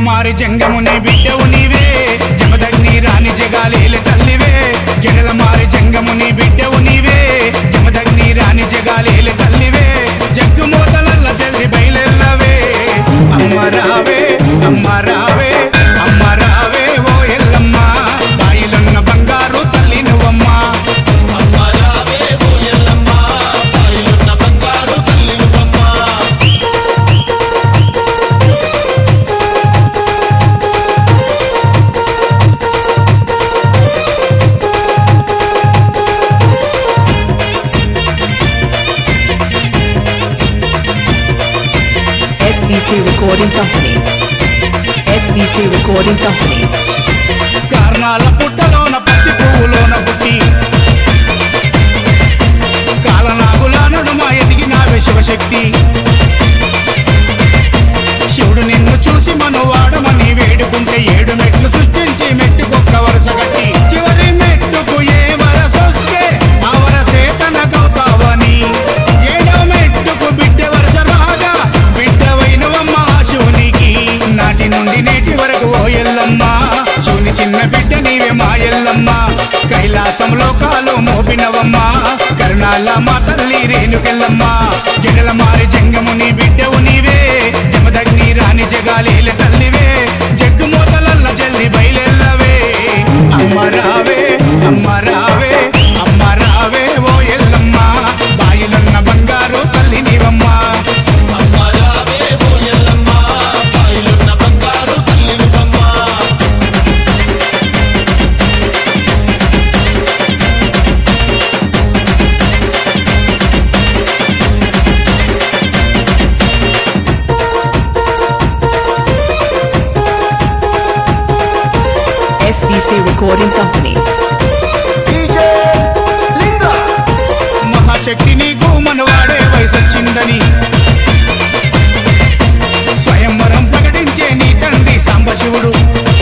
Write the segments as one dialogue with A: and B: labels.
A: మారి జంగముని బిడ్డవు నీవే జమదగ్ని రాణి జగాలేల తల్లివే జగల మారి జంగముని బిడ్డవు నీవే జమదగ్ని రాణి జగాలేల తల్లివే జగ్గు మూతలల్ల జల్ది బయలెల్లవే అమ్మ రావే అమ్మ రావే అమ్మ రావే ఓ ఎల్లమ్మ బాయిలున్న బంగారు తల్లి నువ్వమ్మా
B: అమ్మ రావే ఓ ఎల్లమ్మ బాయిలున్న బంగారు తల్లి నువ్వమ్మ
C: SVC Recording Company. SVC Recording Company.
A: కారణాల పుట్టలోన పత్తి పువ్వులోన పుట్టి కాలనాగుల నడుమ ఎదిగినావే శివశక్తి శివుడు నిన్ను చూసి మనవాడమని వేడుకుంటే ఏడు మెట్లు సృష్టించి మెట్టుకొక్క వరుస కట్టి చివరి మెట్టుకు ఏ వరసొస్తే ఆ వరసే తనకవుతావని ఏడవ మెట్టుకు బిడ్డ వరస రాగా బిడ్డవైనవమ్మ ఆ శివునికి నాటి నుండి నేటి వరకు ఓ ఎల్లమ్మ శివుని చిన్న బిడ్డ నీవే మా ఎల్లమ్మ కైలాసంలో కాలు మోపినవమ్మ కరుణాల మా తల్లి రేణుకెల్లమ్మ జగల మారి జంగముని బిడ్డవు నీవే జమదగ్ని రాణి జగాలేల తల్లివే జగ్గు మూతలల్ల జల్ది బయలెల్లవే అమ్మ రావే అమ్మ రావే అమ్మ రావే ఓ ఎల్లమ్మ బాయిలున్న బంగారు తల్లి నీవమ్మా
B: అమ్మ రావే ఓ ఎల్లమ్మ బాయిలున్న బంగారు తల్లి నువ్వమ్మ
C: SVC Recording Company.
A: మహాశక్తి నీకు మనవాడే వయసొచ్చిందని స్వయంవరం ప్రకటించే నీ తండ్రి సాంబశివుడు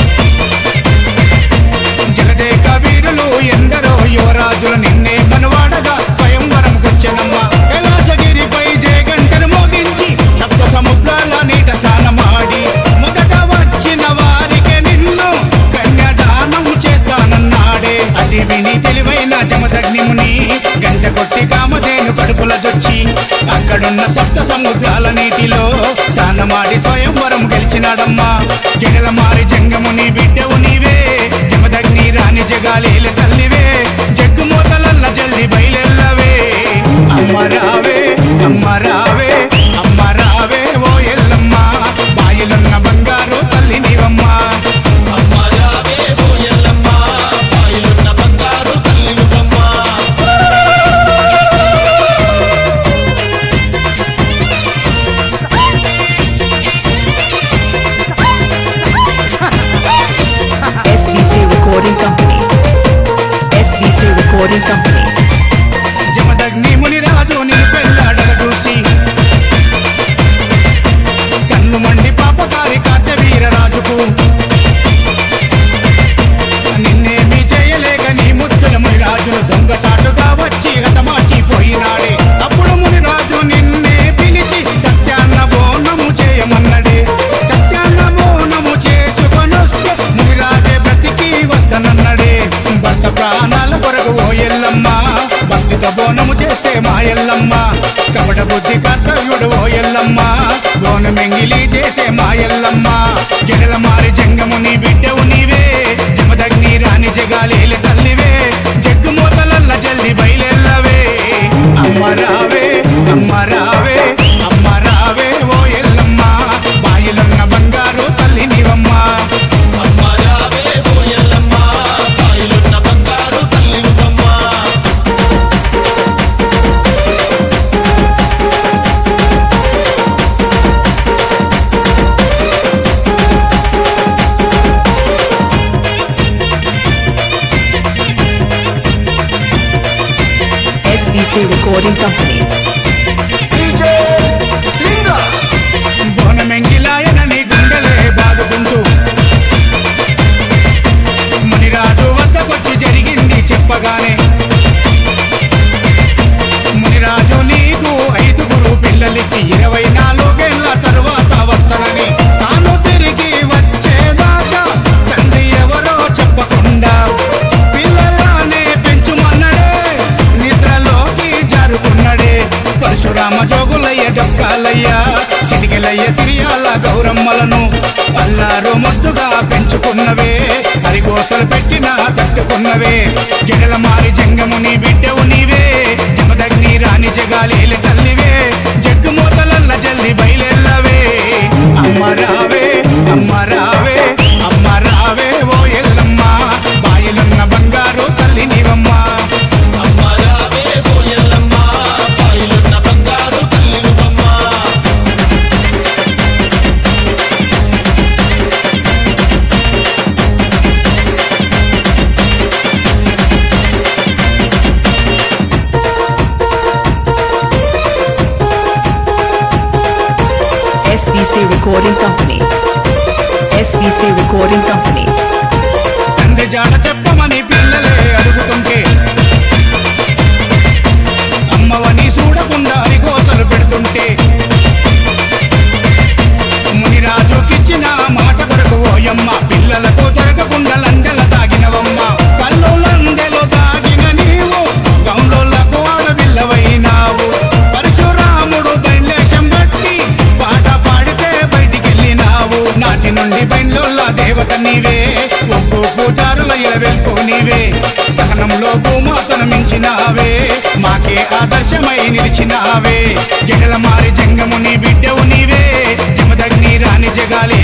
A: జగదేక వీరులు ఎందరో యువరాజులు నిన్నే మనవాడగా స్వయంవరం కూర్చనమ్మ కైలాసగిరిపై జయగంటను మోగించి సప్త సముద్రాల నీట స్నానమాడి మొదట వచ్చిన వారికి నిన్ను కన్యాదానం చేస్తానన్నాడే అది విని తెలివైన జమదగ్ని ముని గంట కొట్టి కామధేను కడుపుల జొచ్చి అక్కడున్న సప్త సముద్రాల నీటిలో స్నానమాడి స్వయంవరం గెలిచినాడమ్మా జగల మారి జంగముని బిడ్డవు నీవే జమదగ్ని రాణి జగాలేల తల్లివే జగ్గు మూతలల్ల జల్ది బయలెల్లవే అమ్మ రావే అమ్మ రావే అమ్మ రావే ఓ ఎల్లమ్మ బాయిలున్న బంగారు తల్లి నీవమ్మా
B: అమ్మ రావే ఓ ఎల్లమ్మ బాయిలున్న బంగారు తల్లి నువ్వమ్మ
C: SVC Recording Company. SVC Recording Company.
A: Jamadagni ముని రాజు నిన్ను పెళ్ళాడల చూసి కన్ను మండి పాపకారి కార్తవీర రాజుకు నిన్నేమి చేయలేక నీ ముద్దుల ముని రాజును దొంగసాటుగా వచ్చి హతమార్చిపోయినాడే అప్పుడు ముని రాజు నిన్నే పిలిచి సత్యాన్న బోనము చేయమన్నడే సత్యాన్న బోనము చేసుకొనొస్తే ముని రాజే బ్రతికి వస్తానన్నడే భర్త ప్రాణాల కొరకు ఓ ఎల్లమ్మ భక్తితో బోనము చేస్తే మా ఎల్లమ్మ కపట బుద్ధి కర్తవ్యుడు ఓ ఎల్లమ్మ బోను మెంగిలి చేసే మా ఎల్లమ్మ జగల మారి జంగముని బిడ్డవు నీవే జమదగ్ని రాణి జగాలేల తల్లివే జగ్గు మూతలల్ల జల్ది బయలెల్లవే అమ్మ రావే అమ్మ రావే అమ్మ రావే ఓ ఎల్లమ్మ బాయిలున్న బంగారు తల్లి నీవమ్మా
B: అమ్మ రావే ఓ ఎల్లమ్మ బాయిలున్న బంగారు తల్లి నువ్వమ్మ
C: SVC Recording Company.
A: బోనమెంగిలాయనని గుండెలే బాదుకుంటూ మునిరాజు వద్దకొచ్చి జరిగింది చెప్పగానే మునిరాజు నీకు ఐదుగురు పిల్లలిచ్చి ఇరవై నాలుగేళ్ల తరువాత వస్తానని తాను తిరిగి వచ్చి బ్రహ్మలను అల్లారు ముద్దుగా పెంచుకున్నవే హరిగోసలు పెట్టిన తట్టుకున్నవే జడల మారి జంగముని బిడ్డవు నీవే జమదగ్ని రాణి జగాలేలి తల్లివే జగ్గు మూతలల్ల జల్లి బయలెల్లవే అమ్మ రావే అమ్మ రావే అమ్మ రావే ఓ ఎల్లమ్మ బాయిలున్న బంగారు తల్లి నీవమ్మ
B: అమ్మ రావే ఓ ఎల్లమ్మ బాయిలున్న బంగారు తల్లి నువ్వమ్మ
C: SVC Recording Company. SVC Recording Company.
A: తండ్రి జాడ చెప్పమని పిల్లలే అడుగుతుంటే అమ్మవని చూడకుండా హరికోసలు పెడుతుంటే మునిరాజుకిచ్చిన మాట కొరకు ఓయమ్మ పిల్లలకు దొరకకుండా లండెల దాగినవమ్మ కళ్ళు లండెలో దాగిన నీవు గౌండ్లకు ఆడపిల్లవైనావు పరశురాముడు బయలేశం బట్టి పాట పాడితే బయటికెళ్ళినావు నాటి నుండి బయలుల్లా దేవత నీవే ఒక్కో పూజారుల ఇలవెల్పు నీవే సహనంలో భూమాతను మించినావే మాకే ఆదర్శమై నిలిచినావే జగల మారి జంగము నీ బిడ్డవు నీవే జమదగ్ని రాణి జగాలే